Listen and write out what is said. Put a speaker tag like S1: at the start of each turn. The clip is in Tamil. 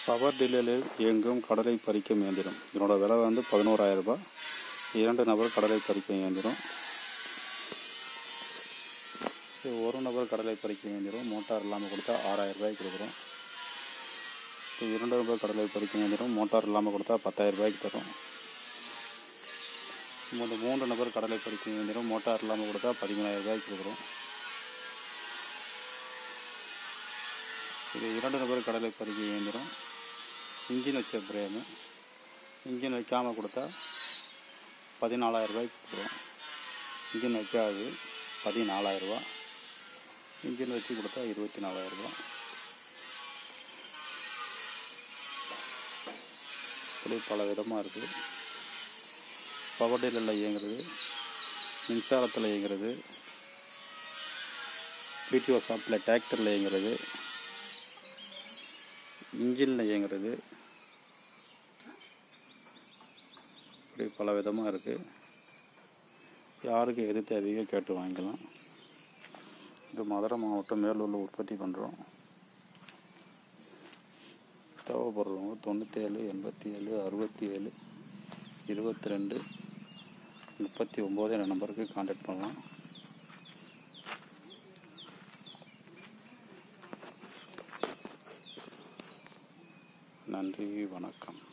S1: பவர் டில்லரில் இயங்கும் கடலை பறிக்கும் இயந்திரம் இதனோட விலை வந்து பதினோராயிரம் ரூபாய் இரண்டு நபர் கடலை பறிக்கும் இயந்திரம் இது ஒரு நபர் கடலை பறிக்கும் இயந்திரம் மோட்டார் இல்லாமல் கொடுத்தா ஆறாயிரம் ரூபாய்க்கு கொடுக்குறோம் இது இரண்டு நபர் கடலை பறிக்கும் இயந்திரம் மோட்டார் இல்லாமல் கொடுத்தா பத்தாயிரம் ரூபாய்க்கு தரும் இந்த மூன்று நபர் கடலை பறிக்கும் இயந்திரம் மோட்டார் இல்லாமல் கொடுத்தா பதிமூணாயிரம் ரூபாய்க்கு கொடுக்குறோம் இது இரண்டு நபர் கடலை பறிக்கும் இயந்திரம் இன்ஜின் வச்ச பிரேமு இன்ஜின் வைக்காமல் கொடுத்தா பதினாலாயிரம் ரூபாய்க்கு கொடுக்குறோம் இன்ஜின் வைக்காது பதினாலாயிரம் ரூபா இன்ஜின் வச்சு கொடுத்தா இருபத்தி நாலாயிரம் ரூபா இப்படி பல விதமாக இருக்குது பவர் டீலரில் இயங்குறது மின்சாரத்தில் இயங்குறது பிடிஓ ஷாப்பில் டிராக்டரில் இயங்குறது இன்ஜினில் இயங்குறது இப்படி பல விதமாக இருக்குது யாருக்கு எது தேவையோ கேட்டு வாங்கிக்கலாம் இது மதுரை மாவட்டம் மேலூரில் உற்பத்தி பண்ணுறோம் தேவைப்படுறவங்க தொண்ணூற்றேழு எண்பத்தி ஏழு அறுபத்தி ஏழு இருபத்தி ரெண்டு முப்பத்தி ஒம்பது என்ற நம்பருக்கு காண்டாக்ட் பண்ணலாம் நன்றி வணக்கம்